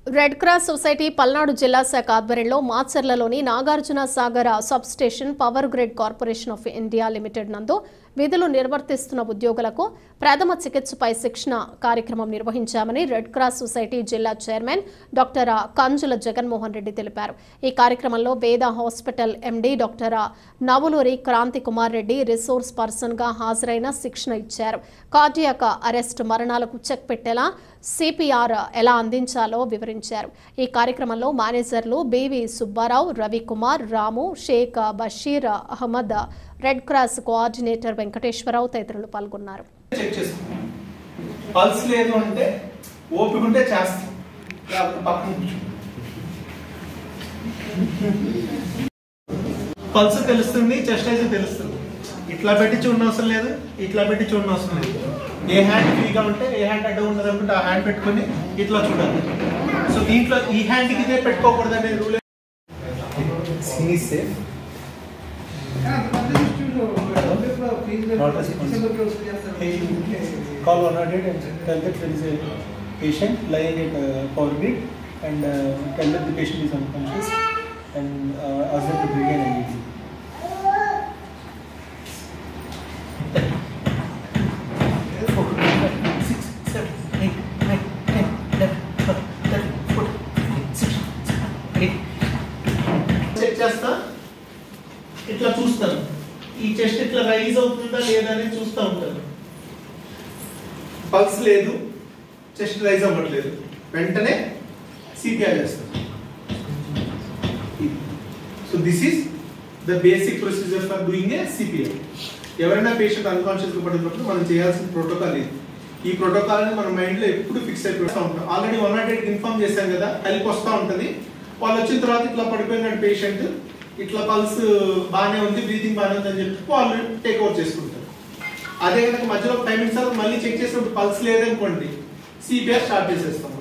Red cross society Palnadu జిల్లా శాఖ ఆధ్వర్యంలో మాచర్లలోని Nagarjuna Sagar sub station power grid corporation of India limited నందు విధులు నిర్వర్తిస్తున్న ఉద్యోగులకు ప్రథమ చికిత్సపై శిక్షణ కార్యక్రమం నిర్వహించామని రెడ్ క్రాస్ సొసైటీ జిల్లా చైర్మన్ డాక్టర్ కంజుల జగన్మోహన్ రెడ్డి తెలిపారు ఈ కార్యక్రమంలో Veda hospital MD doctor Navuluri Kranthi Kumar Reddy resource person గా హాజరైన శిక్షణ ఇచ్చారు కార్డియాక్ అరెస్ట్ మరణాలకు చెక్ పెట్టేలా సిపిఆర్ ఎలా అందించాలో వివరించారు ఈ కార్యక్రమంలో మేనేజర్లు BV Subbarao Ravikumar Ramu Shaik Basheer Ahmed red cross coordinator Venkateswararao తదితరులు పాల్గొన్నారు చెక్ చేసుకుంటాం పల్స్ లేదు అంటే ఓపిక ఉంటే చేస్తాం లేకపోతే పక్కన కూర్చో. పల్స్ తెలుస్తుంది చెస్ట్ అయితే తెలుస్తుంది ఇట్లా పెట్టి చూడనవసరం అవసరం లేదు ఇట్లా పెట్టి చూడనవసరం అవసరం లేదు ఏ హ్యాండ్ ఫ్రీగా ఉంటే ఏ హ్యాండ్ అడ్డం ఉన్నది అనుకుంటే ఆ హ్యాండ్ పెట్టుకొని ఇట్లా చూడాలి సో దీంట్లో ఈ హ్యాండ్కి ఇదే పెట్టుకోకూడదు అనేది rule safe call 100 and tell that there is a patient lying at uh, power grid and uh, tell that the patient is unconscious and uh, ask them to bring an IED. six, seven, eight, nine, ten, eleven, twelve, thirteen, fourteen, fifteen, sixteen, seventeen, eighteen. Check చేస్తా ఇట్లా చూస్తాను ఈ chest ఇట్లా rise అవుతుందా లేదా అని చూస్తూ ఉంటాను పల్స్ లేదు చెస్ట్ రైజ్ అవ్వట్లేదు వెంటనే సిపిఆర్ చేస్తాను so this is the basic procedure for doing a CPR ఎవరైనా పేషెంట్ అన్కాన్షియస్ పడినప్పుడు మనం చేయాల్సిన ప్రోటోకాల్ ఇది ఈ ప్రోటోకాల్ ని మన మైండ్ లో ఎప్పుడు ఫిక్స్ అయిపోతూ ఉంటాం already one nought eight inform చేశాం కదా హెల్ప్ వస్తూ ఉంటది వాళ్ళు వచ్చిన తర్వాత ఇట్లా పడిపోయిన పేషెంట్ ఇట్లా పల్స్ బాగానే ఉంది బ్రీతింగ్ బాగానే ఉంది అని చెప్పి వాళ్ళు టేక్ ఓవర్ చేసుకుంటారు అదే కనుక మధ్యలో ఫైవ్ మినిట్స్ తర్వాత మళ్ళీ చెక్ చేసినప్పుడు పల్స్ లేదనుకోండి సిపిఆర్ స్టార్ట్ చేసేస్తాం